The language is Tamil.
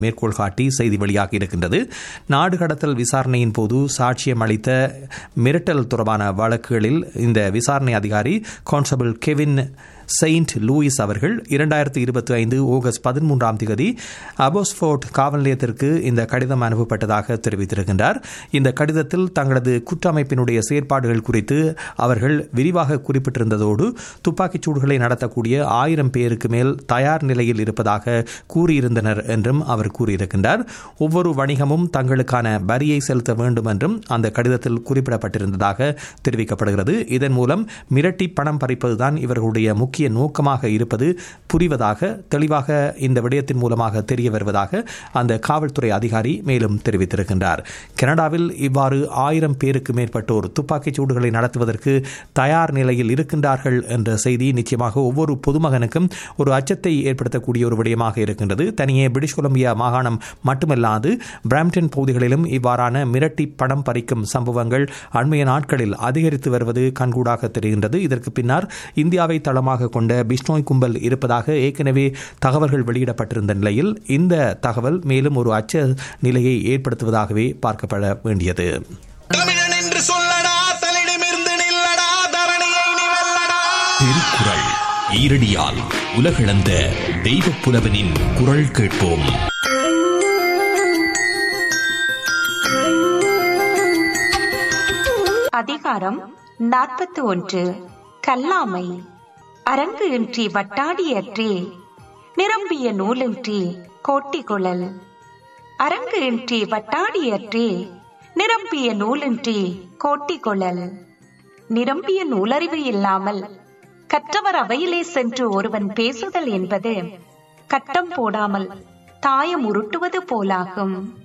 மேற்கோள் காட்டி செய்தி வெளியாகி இருக்கின்றது நாடு கடத்தல் விசாரணையின் போது சாட்சியம் அளித்த மிரட்டல் தொடர்பான வழக்குகளில் இந்த விசாரணை அதிகாரி கான்ஸ்டபிள் கெவின் செயின்ட் லூயிஸ் அவர்கள் இரண்டாயிரத்தி இருபத்தி ஐந்து ஆகஸ்ட் பதிமூன்றாம் தேதி அபோஸ்போர்ட் காவல் நிலையத்திற்கு இந்த கடிதம் அனுப்பப்பட்டதாக தெரிவித்திருக்கின்றார் இந்த கடிதத்தில் தங்களது குற்றமைப்பினுடைய செயற்பாடுகள் குறித்து அவர்கள் விரிவாக குறிப்பிட்டிருந்ததோடு துப்பாக்கிச் சூடுகளை நடத்தக்கூடிய ஆயிரம் பேருக்கு மேல் தயார் நிலையில் இருப்பதாக கூறியிருந்தனர் என்றும் அவர் கூறியிருக்கின்றார் ஒவ்வொரு வணிகமும் தங்களுக்கான வரியை செலுத்த வேண்டும் என்றும் அந்த கடிதத்தில் குறிப்பிடப்பட்டிருந்ததாக தெரிவிக்கப்படுகிறது இதன் மூலம் மிரட்டி பணம் பறிப்பதுதான் இவர்களுடைய முக்கிய நோக்கமாக இருப்பது புரிவதாக தெளிவாக இந்த விடயத்தின் மூலமாக தெரிய வருவதாக அந்த காவல்துறை அதிகாரி மேலும் தெரிவித்திருக்கின்றார் கனடாவில் இவ்வாறு ஆயிரம் பேருக்கு மேற்பட்டோர் துப்பாக்கிச் சூடுகளை நடத்துவதற்கு தயார் நிலையில் இருக்கின்றார்கள் என்ற செய்தி நிச்சயமாக ஒவ்வொரு பொதுமகனுக்கும் ஒரு அச்சத்தை ஏற்படுத்தக்கூடிய ஒரு விடயமாக இருக்கின்றது தனியே பிரிட்டிஷ் கொலம்பியா மாகாணம் மட்டுமல்லாது பிராம்டன் பகுதிகளிலும் இவ்வாறான மிரட்டி பணம் பறிக்கும் சம்பவங்கள் அண்மைய நாட்களில் அதிகரித்து வருவது கண்கூடாக தெரிகின்றது இதற்கு பின்னர் இந்தியாவை தளமாக கொண்ட பிஷ்னோய் கும்பல் இருப்பதாக ஏற்கனவே தகவல்கள் வெளியிடப்பட்டிருந்த நிலையில் இந்த தகவல் மேலும் ஒரு அச்ச நிலையை ஏற்படுத்துவதாகவே பார்க்கப்பட வேண்டியது தமிழன் என்று சொல்லடா தலிடமிருந்து நில்லடா தரணியை நீ வெல்லடா திருக்குறள் ஈரடியால் உலகளந்த தெய்வப் புலவனின் குரல் கேட்போம் அதிகாரம் நாற்பத்தி ஒன்று கல்லாமை அரங்கு இன்றி வட்டாடியற்றே நிரம்பிய நூலின்றி கோட்டிகுழல் அரங்கு இன்றி வட்டாடியற்றே நிரம்பிய நூலின்றி கோட்டிகுழல் நிரம்பிய நூலறிவு இல்லாமல் கற்றவர் அவையிலே சென்று ஒருவன் பேசுதல் என்பது கட்டம் போடாமல் தாயம் உருட்டுவது போலாகும்